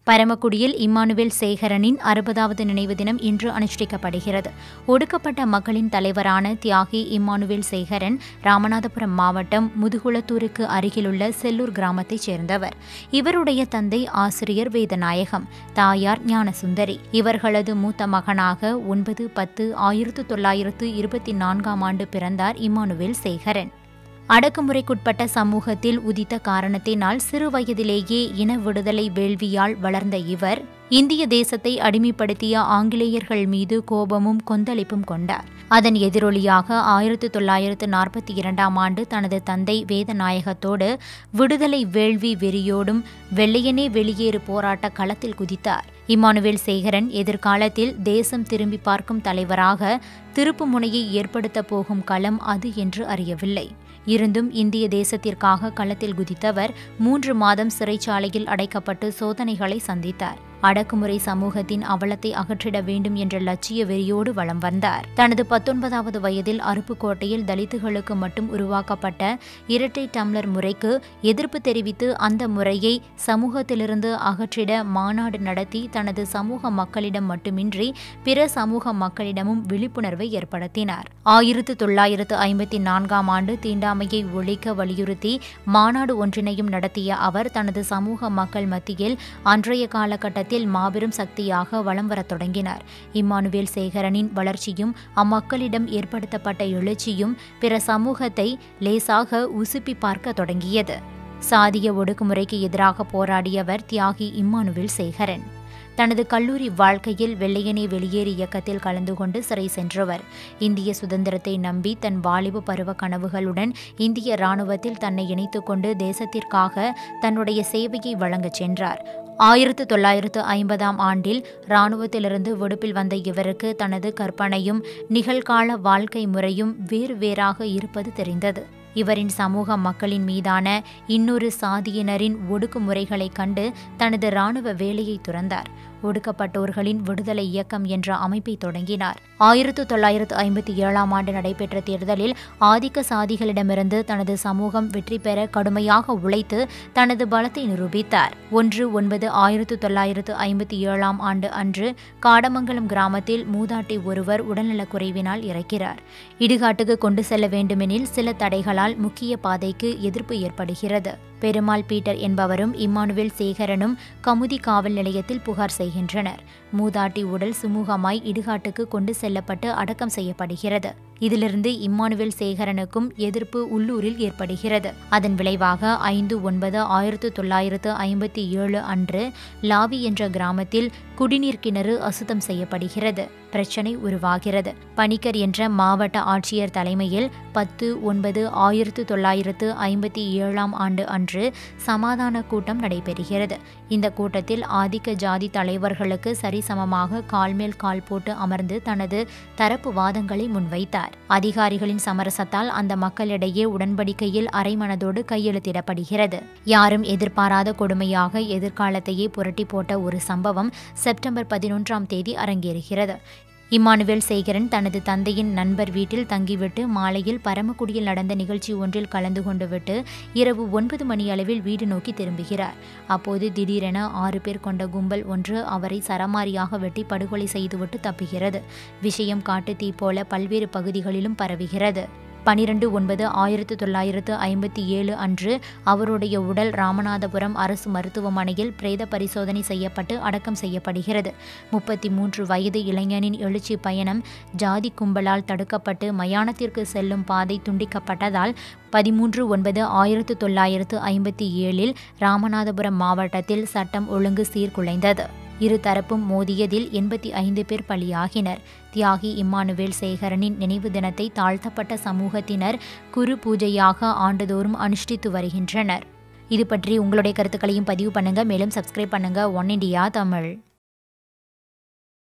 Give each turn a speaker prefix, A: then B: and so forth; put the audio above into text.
A: பரமக்குடியில் Emmanuel சேகரனின் அறுபதாவது நினைவு தினம் இன்று அனுஷ்டிக்கப்படுகிறது ஒடுக்கப்பட்ட மக்களின் தலைவரான தியாகி இம்மானுவேல் சேகரன் ராமநாதபுரம் மாவட்டம் முதுகுளத்தூருக்கு அருகிலுள்ள செல்லூர் கிராமத்தைச் சேர்ந்தவர் இவருடைய தந்தை ஆசிரியர் வேதநாயகம் தாயார் ஞானசுந்தரி இவர்களது மூத்த மகனாக ஒன்பது பத்து ஆயிரத்து தொள்ளாயிரத்து இருபத்தி நான்காம் ஆண்டு பிறந்தார் இம்மானுவேல் சேகரன் அடக்குமுறைக்குட்பட்ட சமூகத்தில் உதித்த காரணத்தினால் சிறு வயதிலேயே இன விடுதலை வேள்வியால் வளர்ந்த இவர் இந்திய தேசத்தை அடிமைப்படுத்திய ஆங்கிலேயர்கள் மீது கோபமும் கொந்தளிப்பும் கொண்டார் அதன் எதிரொலியாக ஆயிரத்து தொள்ளாயிரத்து நாற்பத்தி இரண்டாம் ஆண்டு தனது தந்தை வேதநாயகத்தோடு விடுதலை வேள்வி வெறியோடும் வெள்ளையனே வெளியேறு போராட்ட களத்தில் குதித்தார் இம்மானுவேல் சேகரன் எதிர்காலத்தில் தேசம் திரும்பி பார்க்கும் தலைவராக திருப்பு முனையை ஏற்படுத்தப் போகும் களம் அது என்று அறியவில்லை இருந்தும் இந்திய தேசத்திற்காக களத்தில் குதித்தவர் மூன்று மாதம் சிறைச்சாலையில் அடைக்கப்பட்டு சோதனைகளை சந்தித்தார் அடக்குமுறை சமூகத்தின் அவலத்தை அகற்றிட வேண்டும் என்ற லட்சிய வெறியோடு வலம் வந்தார் தனது பத்தொன்பதாவது வயதில் அருப்புக்கோட்டையில் தலித்துகளுக்கு மட்டும் உருவாக்கப்பட்ட இரட்டை டம்ளர் முறைக்கு எதிர்ப்பு தெரிவித்து அந்த முறையை சமூகத்திலிருந்து அகற்றிட மாநாடு நடத்தி தனது சமூக மக்களிடம் மட்டுமின்றி பிற சமூக மக்களிடமும் விழிப்புணர்வை ஏற்படுத்தினார் ஆயிரத்து தொள்ளாயிரத்து ஐம்பத்தி நான்காம் ஆண்டு தீண்டாமையை ஒழிக்க வலியுறுத்தி மாநாடு ஒன்றினையும் நடத்திய அவர் தனது சமூக மக்கள் மத்தியில் அன்றைய காலகட்டத்தில் காலத்தில் மாபெரும் சக்தியாக வலம் வரத் தொடங்கினார் இம்மானுவேல் சேகரனின் வளர்ச்சியும் அம்மக்களிடம் ஏற்படுத்தப்பட்ட எழுச்சியும் பிற சமூகத்தை லேசாக உசுப்பி பார்க்க தொடங்கியது சாதிய ஒடுக்குமுறைக்கு எதிராக போராடியவர் தியாகி இம்மானுவேல் சேகரன் தனது கல்லூரி வாழ்க்கையில் வெள்ளையனே வெளியேறு இயக்கத்தில் கலந்து கொண்டு சிறை சென்றவர் இந்திய சுதந்திரத்தை நம்பி தன் வாலிப பருவ கனவுகளுடன் இந்திய இராணுவத்தில் தன்னை இணைத்துக் கொண்டு தேசத்திற்காக தன்னுடைய சேவையை வழங்கச் சென்றார் ஆயிரத்து தொள்ளாயிரத்து ஐம்பதாம் ஆண்டில் இராணுவத்திலிருந்து விடுப்பில் வந்த இவருக்கு தனது கற்பனையும் நிகழ்கால வாழ்க்கை முறையும் வேறு வேறாக இருப்பது தெரிந்தது இவரின் சமூக மக்களின் மீதான இன்னொரு சாதியினரின் ஒடுக்குமுறைகளைக் கண்டு தனது இராணுவ வேலையை துறந்தார் ஒடுக்கப்பட்டோர்களின் விடுதலை இயக்கம் என்ற அமைப்பை தொடங்கினார் ஆயிரத்து தொள்ளாயிரத்து ஐம்பத்தி ஏழாம் ஆண்டு நடைபெற்ற தேர்தலில் ஆதிக்க சாதிகளிடமிருந்து தனது சமூகம் வெற்றி பெற கடுமையாக உழைத்து தனது பலத்தை நிரூபித்தார் ஒன்று ஒன்பது ஆயிரத்து தொள்ளாயிரத்து ஐம்பத்தி ஏழாம் ஆண்டு அன்று காடமங்கலம் கிராமத்தில் மூதாட்டி ஒருவர் உடல்நலக்குறைவினால் இறக்கிறார் இடுகாட்டுக்கு கொண்டு செல்ல வேண்டுமெனில் சில தடைகளால் முக்கிய பாதைக்கு எதிர்ப்பு ஏற்படுகிறது பெருமாள் பீட்டர் என்பவரும் இம்மானுவேல் சேகரனும் கமுதி காவல் நிலையத்தில் புகார் செய்கின்றனர் மூதாட்டி உடல் சுமூகமாய் இடுகாட்டுக்கு கொண்டு செல்லப்பட்டு அடக்கம் செய்யப்படுகிறது இதிலிருந்து இம்மானுவேல் சேகரனுக்கும் எதிர்ப்பு உள்ளூரில் ஏற்படுகிறது அதன் விளைவாக ஐந்து ஒன்பது ஆயிரத்து தொள்ளாயிரத்து ஐம்பத்தி ஏழு அன்று லாவி என்ற கிராமத்தில் குடிநீர் கிணறு அசுத்தம் செய்யப்படுகிறது பிரச்சனை உருவாகிறது பணிக்கர் என்ற மாவட்ட ஆட்சியர் தலைமையில் பத்து ஒன்பது ஆயிரத்து தொள்ளாயிரத்து ஐம்பத்தி ஏழாம் ஆண்டு அன்று சமாதான கூட்டம் நடைபெறுகிறது இந்த கூட்டத்தில் ஆதிக்க ஜாதி தலைவர்களுக்கு சரிசமமாக கால்மேல் கால் போட்டு அமர்ந்து தனது தரப்பு வாதங்களை முன்வைத்தார் அதிகாரிகளின் சமரசத்தால் அந்த மக்களிடையே உடன்படிக்கையில் அரைமனதோடு கையெழுத்திடப்படுகிறது யாரும் எதிர்பாராத கொடுமையாக எதிர்காலத்தையே புரட்டி போட்ட ஒரு சம்பவம் செப்டம்பர் பதினொன்றாம் தேதி அரங்கேறுகிறது இம்மானுவேல் சேகரன் தனது தந்தையின் நண்பர் வீட்டில் தங்கிவிட்டு மாலையில் பரமக்குடியில் நடந்த நிகழ்ச்சி ஒன்றில் கலந்து கொண்டு விட்டு இரவு ஒன்பது மணி அளவில் வீடு நோக்கி திரும்புகிறார் அப்போது திடீரென ஆறு பேர் கொண்ட கும்பல் ஒன்று அவரை சரமாரியாக வெட்டி படுகொலை செய்துவிட்டு தப்புகிறது விஷயம் காட்டு தீ போல பல்வேறு பகுதிகளிலும் பரவுகிறது பனிரெண்டு ஒன்பது ஆயிரத்து தொள்ளாயிரத்து ஐம்பத்தி ஏழு அன்று அவருடைய உடல் ராமநாதபுரம் அரசு மருத்துவமனையில் பிரேத பரிசோதனை செய்யப்பட்டு அடக்கம் செய்யப்படுகிறது முப்பத்தி மூன்று வயது இளைஞனின் எழுச்சி பயணம் ஜாதி கும்பலால் தடுக்கப்பட்டு மயானத்திற்கு செல்லும் பாதை துண்டிக்கப்பட்டதால் பதிமூன்று ஒன்பது ஆயிரத்து தொள்ளாயிரத்து ஐம்பத்தி ஏழில் ராமநாதபுரம் மாவட்டத்தில் சட்டம் ஒழுங்கு சீர்குலைந்தது இரு தரப்பும் மோதியதில் எண்பத்தி ஐந்து பேர் பலியாகினர் தியாகி இம்மானுவேல் சேகரனின் நினைவு தினத்தை தாழ்த்தப்பட்ட சமூகத்தினர் குரு பூஜையாக ஆண்டுதோறும் அனுஷ்டித்து வருகின்றனர் இது பற்றி உங்களுடைய கருத்துக்களையும் பதிவு பண்ணுங்க மேலும் சப்ஸ்கிரைப் பண்ணுங்க ஒன் இண்டியா தமிழ்